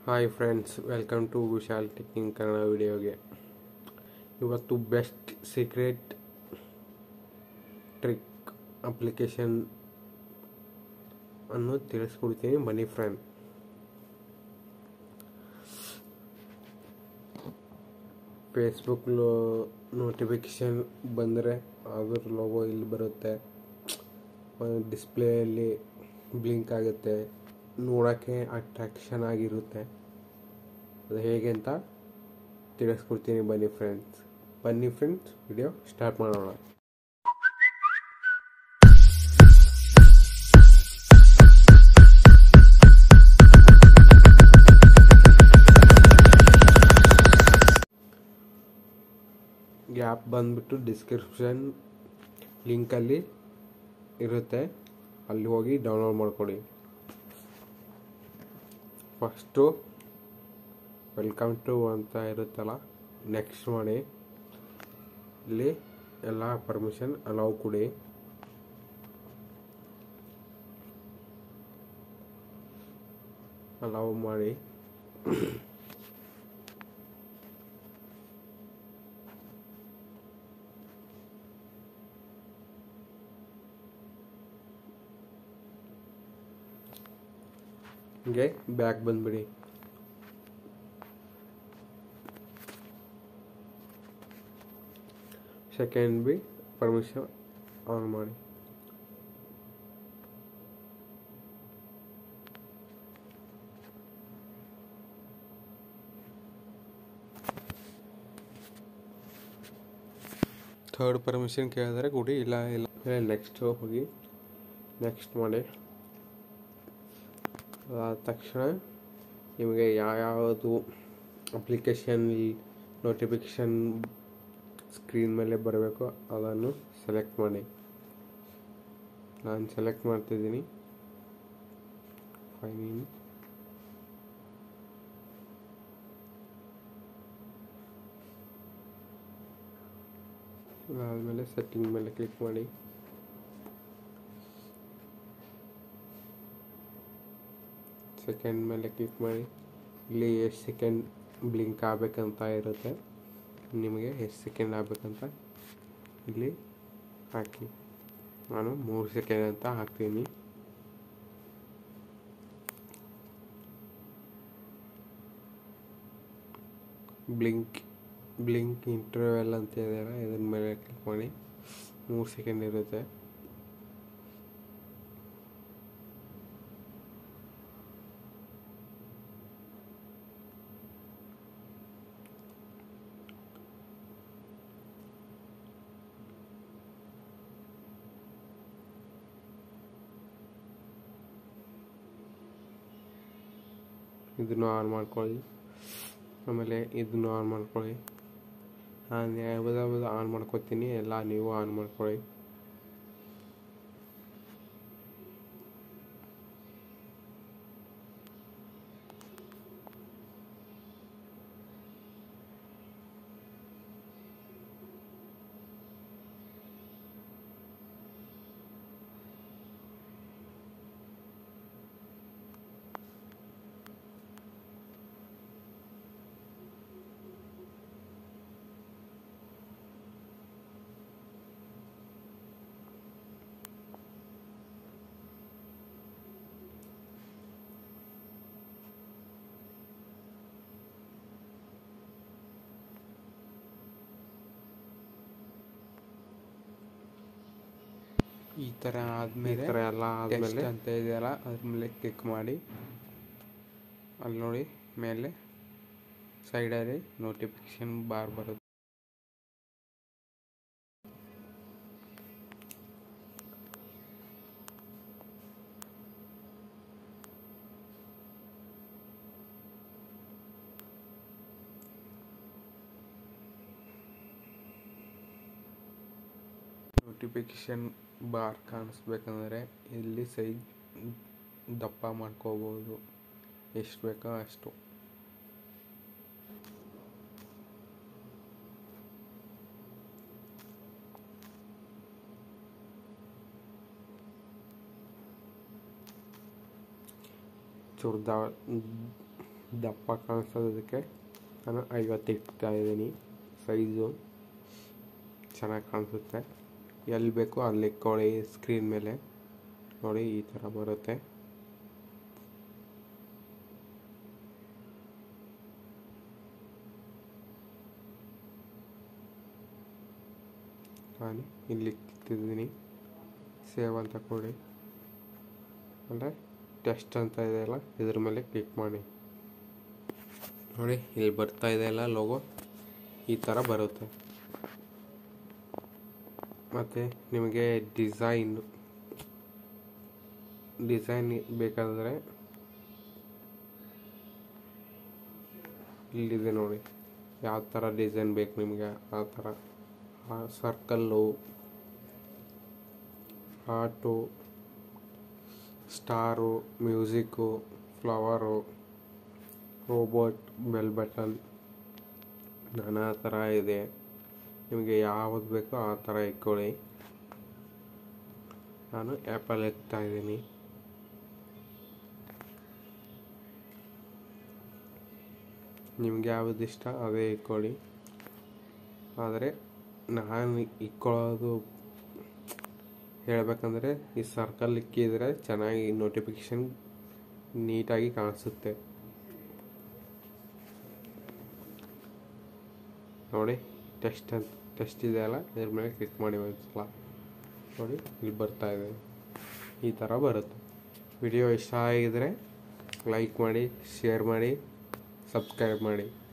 hi friends welcome to Vishal ಟೆಕ್ನಿಂಗ್ ಕನ್ನಡ ವಿಡಿಯೋಗೆ ಇವತ್ತು ಬೆಸ್ಟ್ ಸೀಕ್ರೆಟ್ ಟ್ರಿಕ್ ಅಪ್ಲಿಕೇಶನ್ ಅನ್ನು ತಿಳಿಸ್ಕೊಡ್ತೀನಿ ಬನ್ನಿ ಫ್ರೆಂಡ್ ಫೇಸ್ಬುಕ್ ನೋಟಿಫಿಕೇಶನ್ ಬಂದರೆ ಅದ್ರ ಲೋಗೋ ಇಲ್ಲಿ ಬರುತ್ತೆ ಡಿಸ್ಪ್ಲೇಯಲ್ಲಿ ಬ್ಲಿಂಕ್ ಆಗುತ್ತೆ ನೋಡೋಕ್ಕೆ ಅಟ್ರಾಕ್ಷನ್ ಆಗಿರುತ್ತೆ ಅದು ಹೇಗೆ ಅಂತ ತಿಳಿಸ್ಕೊಡ್ತೀನಿ ಬನ್ನಿ ಫ್ರೆಂಡ್ಸ್ ಬನ್ನಿ ಫ್ರೆಂಡ್ಸ್ ವಿಡಿಯೋ ಸ್ಟಾರ್ಟ್ ಮಾಡೋಣ ಗ್ಯಾಪ್ ಬಂದ್ಬಿಟ್ಟು ಡಿಸ್ಕ್ರಿಪ್ಷನ್ ಲಿಂಕಲ್ಲಿ ಇರುತ್ತೆ ಅಲ್ಲಿ ಹೋಗಿ ಡೌನ್ಲೋಡ್ ಮಾಡ್ಕೊಳ್ಳಿ ಫಸ್ಟು ವೆಲ್ಕಮ್ ಟು ಅಂತ ಇರುತ್ತಲ್ಲ ನೆಕ್ಸ್ಟ್ ಮಾಡಿ ಇಲ್ಲಿ ಎಲ್ಲ ಪರ್ಮಿಷನ್ ಅಲೌ ಕೊಡಿ ಅಲೌ ಮಾಡಿ ಹೀಗೆ ಬ್ಯಾಕ್ ಬಂದ್ಬಿಡಿ ಸೆಕೆಂಡ್ ಬಿ ಪರ್ಮಿಷನ್ ಆನ್ ಮಾಡಿ ಥರ್ಡ್ ಪರ್ಮಿಷನ್ ಕೇಳಿದ್ರೆ ಕೊಡಿ ಇಲ್ಲ ಇಲ್ಲ ನೆಕ್ಸ್ಟ್ ಹೋಗಿ ನೆಕ್ಸ್ಟ್ ಮಾಡಿ ಅದಾದ ತಕ್ಷಣ ನಿಮಗೆ ಯಾವ್ಯಾವುದು ಅಪ್ಲಿಕೇಶನ್ ನೋಟಿಫಿಕೇಷನ್ ಸ್ಕ್ರೀನ್ ಮೇಲೆ ಬರಬೇಕು ಅದನ್ನು ಸೆಲೆಕ್ಟ್ ಮಾಡಿ ನಾನು ಸೆಲೆಕ್ಟ್ ಮಾಡ್ತಿದ್ದೀನಿ ಫೈನ್ ಅದಾದಮೇಲೆ ಸೆಟ್ಟಿಂಗ್ ಮೇಲೆ ಕ್ಲಿಕ್ ಮಾಡಿ ಸೆಕೆಂಡ್ ಮೇಲೆ ಕ್ಲಿಕ್ ಮಾಡಿ ಇಲ್ಲಿ ಎಷ್ಟು ಸೆಕೆಂಡ್ ಬ್ಲಿಂಕ್ ಆಗಬೇಕಂತ ಇರುತ್ತೆ ನಿಮಗೆ ಎಷ್ಟು ಸೆಕೆಂಡ್ ಆಗಬೇಕಂತ ಇಲ್ಲಿ ಹಾಕಿ ನಾನು ಮೂರು ಸೆಕೆಂಡ್ ಅಂತ ಹಾಕ್ತೀನಿ ಬ್ಲಿಂಕ್ ಬ್ಲಿಂಕ್ ಇಂಟರ್ವೆಲ್ ಅಂತ ಇದೆಯಲ್ಲ ಇದ್ರ ಮೇಲೆ ಕ್ಲಿಕ್ ಮಾಡಿ ಮೂರು ಸೆಕೆಂಡ್ ಇರುತ್ತೆ ಇದನ್ನು ಆನ್ ಮಾಡ್ಕೊಳ್ಳಿ ಆಮೇಲೆ ಇದನ್ನು ಆನ್ ಮಾಡ್ಕೊಳ್ಳಿ ನಾನು ಯಾವ್ದು ಆನ್ ಮಾಡ್ಕೊತೀನಿ ಎಲ್ಲ ನೀವು ಆನ್ ಮಾಡ್ಕೊಳ್ಳಿ ಈ ಥರ ಆದಮೇಲೆ ಥರ ಎಲ್ಲ ಆದಮೇಲೆ ಅಂತ ಇದೆಯಲ್ಲ ಅದ್ರ ಮೇಲೆ ಕ್ಲಿಕ್ ಮಾಡಿ ಅಲ್ಲಿ ನೋಡಿ ಮೇಲೆ ಸೈಡಲ್ಲಿ ನೋಟಿಫಿಕೇಶನ್ ಬಾರ್ ಬರುತ್ತೆ ನೋಟಿಫಿಕೇಶನ್ ಬಾರ್ ಕಾಣಿಸ್ಬೇಕಂದ್ರೆ ಇಲ್ಲಿ ಸೈಜ್ ದಪ್ಪ ಮಾಡ್ಕೋಬೋದು ಎಷ್ಟು ಬೇಕೋ ಅಷ್ಟು ಚೂರು ದ ದಪ್ಪ ಕಾಣಿಸೋದಕ್ಕೆ ನಾನು ಐವತ್ತು ಇಡ್ತಾ ಇದ್ದೀನಿ ಸೈಜು ಚೆನ್ನಾಗಿ ಕಾಣಿಸುತ್ತೆ ಎಲ್ಲಿ ಬೇಕೋ ಅಲ್ಲಿ ಇಕ್ಕೊಳ್ಳಿ ಸ್ಕ್ರೀನ್ ಮೇಲೆ ನೋಡಿ ಈ ಥರ ಬರುತ್ತೆ ನಾನು ಇಲ್ಲಿ ಇಟ್ಟಿದ್ದೀನಿ ಸೇವ್ ಅಂತ ಕೊಡಿ ಅಂದರೆ ಟೆಸ್ಟ್ ಅಂತ ಇದೆಯಲ್ಲ ಇದ್ರ ಮೇಲೆ ಕ್ಲಿಕ್ ಮಾಡಿ ನೋಡಿ ಇಲ್ಲಿ ಬರ್ತಾ ಇದೆಯಲ್ಲ ಲೋಗೋ ಈ ಥರ ಬರುತ್ತೆ ಮತ್ತು ನಿಮಗೆ ಡಿಸೈನ್ ಡಿಸೈನ್ ಬೇಕಾದರೆ ಇಲ್ಲಿದೆ ನೋಡಿ ಯಾವ ಥರ ಡಿಸೈನ್ ಬೇಕು ನಿಮಗೆ ಆ ಥರ circle heart star music flower robot bell button ನಾನಾ ಥರ ಇದೆ ನಿಮಗೆ ಯಾವುದು ಬೇಕೋ ಆ ಥರ ಇಟ್ಕೊಳ್ಳಿ ನಾನು ಆ್ಯಪಲ್ ಇಡ್ತಾ ಇದ್ದೀನಿ ನಿಮ್ಗೆ ಯಾವುದು ಇಷ್ಟ ಅದೇ ಇಟ್ಕೊಳ್ಳಿ ಆದರೆ ನಾನು ಇಕ್ಕೊಳ್ಳೋದು ಹೇಳಬೇಕಂದ್ರೆ ಈ ಸರ್ಕಲ್ ಇಕ್ಕಿದ್ರೆ ಚೆನ್ನಾಗಿ ನೋಟಿಫಿಕೇಶನ್ ನೀಟಾಗಿ ಕಾಣಿಸುತ್ತೆ ನೋಡಿ ಟೆಸ್ಟ್ ಅಂತ ಟೆಸ್ಟ್ ಇದೆಯಲ್ಲ ಇದ್ರ ಮೇಲೆ ಕ್ಲಿಕ್ ಮಾಡಿ ಒಂದ್ಸಲ ನೋಡಿ ಇಲ್ಲಿ ಬರ್ತಾ ಇದೆ ಈ ಥರ ಬರುತ್ತೆ ವಿಡಿಯೋ ಇಷ್ಟ ಆಗಿದರೆ ಲೈಕ್ ಮಾಡಿ ಶೇರ್ ಮಾಡಿ ಸಬ್ಸ್ಕ್ರೈಬ್ ಮಾಡಿ